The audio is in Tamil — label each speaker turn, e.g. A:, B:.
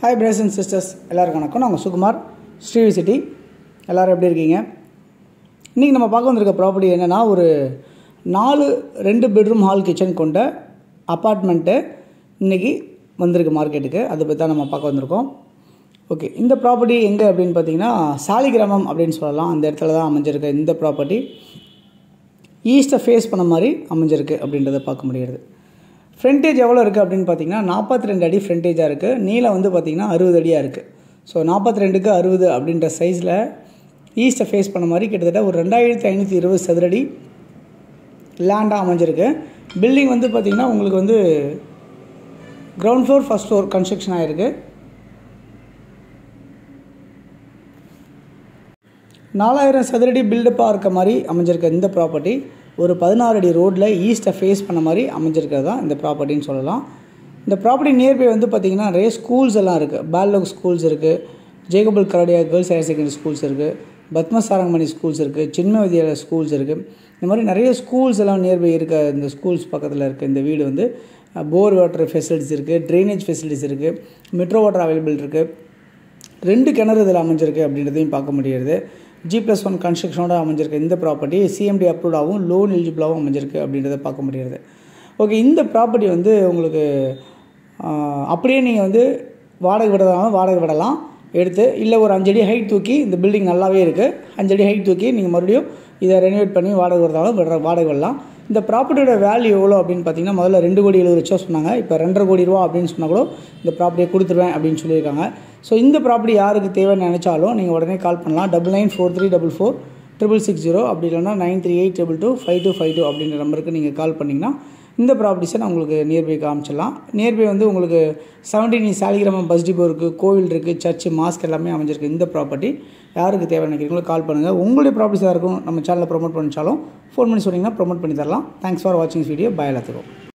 A: ஹாய் பிரதர்ஸ் அண்ட் சிஸ்டர்ஸ் எல்லாருக்கும் வணக்கம் நாங்கள் சுகுமார் ஸ்ரீவி சிட்டி எல்லோரும் எப்படி இருக்கீங்க இன்றைக்கி நம்ம பார்க்க வந்திருக்க ப்ராப்பர்ட்டி என்னென்னா ஒரு நாலு ரெண்டு பெட்ரூம் ஹால் கிச்சன் கொண்ட அப்பார்ட்மெண்ட்டு இன்றைக்கி வந்திருக்கு மார்க்கெட்டுக்கு அதை பற்றி தான் நம்ம பார்க்க வந்திருக்கோம் ஓகே இந்த ப்ராப்பர்ட்டி எங்கே அப்படின்னு பார்த்தீங்கன்னா சாலிகிராமம் அப்படின்னு சொல்லலாம் அந்த இடத்துல தான் அமைஞ்சிருக்கு இந்த ப்ராப்பர்ட்டி ஈஸ்ட்டை ஃபேஸ் பண்ண மாதிரி அமைஞ்சிருக்கு அப்படின்றத பார்க்க முடியுது ஃப்ரண்டேஜ் எவ்வளோ இருக்குது அப்படின்னு பார்த்தீங்கன்னா நாற்பத்தி ரெண்டு அடி ஃப்ரண்டேஜாக இருக்குது நீளம் வந்து பார்த்திங்கன்னா அறுபது அடியாக இருக்குது ஸோ நாற்பத்தி ரெண்டுக்கு அறுபது அப்படின்ற சைஸில் ஈஸ்ட்டை ஃபேஸ் பண்ண மாதிரி கிட்டத்தட்ட ஒரு ரெண்டாயிரத்தி ஐநூற்றி இருபது சதுரடி லேண்டாக அமைஞ்சிருக்கு பில்டிங் வந்து பார்த்திங்கன்னா உங்களுக்கு வந்து ground floor first floor construction ஆகிருக்கு நாலாயிரம் சதுரடி பில்டப்பாக இருக்க மாதிரி அமைஞ்சிருக்க இந்த ப்ராப்பர்ட்டி ஒரு பதினாறு அடி ரோட்டில் ஈஸ்ட்டை ஃபேஸ் பண்ண மாதிரி அமைஞ்சிருக்கிறது தான் இந்த ப்ராப்பர்ட்டின்னு சொல்லலாம் இந்த ப்ராப்பர்ட்டி நியர்பை வந்து பார்த்திங்கன்னா நிறைய ஸ்கூல்ஸ் எல்லாம் இருக்குது பேல்லோக் ஸ்கூல்ஸ் இருக்குது ஜேகபுல் கரடியா கேர்ள்ஸ் ஹையர் செகண்டரி ஸ்கூல்ஸ் இருக்குது பத்மசாரங்கமணி ஸ்கூல்ஸ் இருக்குது சின்ம வித்யாலயா ஸ்கூல்ஸ் இருக்குது இந்த மாதிரி நிறைய ஸ்கூல்ஸ் எல்லாம் நியர்பை இருக்க இந்த ஸ்கூல்ஸ் பக்கத்தில் இருக்க இந்த வீடு வந்து போர் வாட்டர் ஃபெசிலிட்டிஸ் இருக்குது ட்ரைனேஜ் ஃபெசிலிட்டிஸ் இருக்குது மெட்ரோ வாட்டர் அவைலபிள் இருக்குது ரெண்டு கிணறு இதில் அமைஞ்சிருக்கு அப்படின்றதையும் பார்க்க முடியுது ஜி ப்ளஸ் ஒன் கன்ஸ்ட்ரக்ஷனோட அமைஞ்சிருக்கு இந்த ப்ராப்பர்ட்டி சிஎம்டி அப்ரூவ்டாகவும் லோன் எலிஜிபிளாகவும் அமைஞ்சிருக்கு அப்படின்றத பார்க்க முடியுது ஓகே இந்த ப்ராப்பர்ட்டி வந்து உங்களுக்கு அப்படியே நீங்கள் வந்து வாடகை விடலாம் வாடகை விடலாம் எடுத்து இல்லை ஒரு அஞ்சடி ஹைட் தூக்கி இந்த பில்டிங் நல்லாவே இருக்குது அஞ்சடி ஹைட் தூக்கி நீங்கள் மறுபடியும் இதை ரெனோவேட் பண்ணி வாடகை விடுறதாலும் விடுற வாடகை விடலாம் இந்த ப்ராப்பர்ட்டியோட வேல்யூ எவ்வளோ அப்படின்னு பார்த்தீங்கன்னா முதல்ல ரெண்டு கோடி எழுபது லட்சம் சொன்னாங்க இப்போ ரெண்டரை கோடி ரூபா அப்படின்னு சொன்னால் கூட இந்த ப்ராப்பர்ட்டியை கொடுத்துருவேன் அப்படின்னு சொல்லியிருக்காங்க ஸோ இந்த ப்ராப்பர்ட்டி யாருக்கு தேவைன்னு நினச்சாலும் நீங்கள் உடனே கால் பண்ணலாம் double nine four three double four triple six zero அப்படி இல்லைனா nine three eight double two five two five two அப்படின்ற நம்பருக்கு நீங்கள் கால் பண்ணிங்கன்னா இந்த ப்ராப்பர்ட்டிஸை நான் உங்களுக்கு நியர்பை காமிச்சிடலாம் நியர்பை வந்து உங்களுக்கு செவன்டீன் சாலிகிராமம் பஸ் டிப்போ இருக்குது கோவில் இருக்குது சர்ச்சு மாஸ்க் எல்லாமே அமைஞ்சிருக்கு இந்த ப்ராப்பர்ட்டி யாருக்கு தேவை நினைக்கிறீங்களோ கால் பண்ணுங்கள் உங்களுடைய ப்ராப்பர்ட்டிஸ் யாருக்கும் நம்ம சேனலில் ப்ரொமோட் பண்ணிச்சாலும் ஃபோன் பண்ணி சொன்னீங்கன்னா ப்ரொமோட் பண்ணி தரலாம் தேங்க்ஸ் ஃபார் வாட்சிங் வீடியோ பாய் எல்லாத்துக்கும்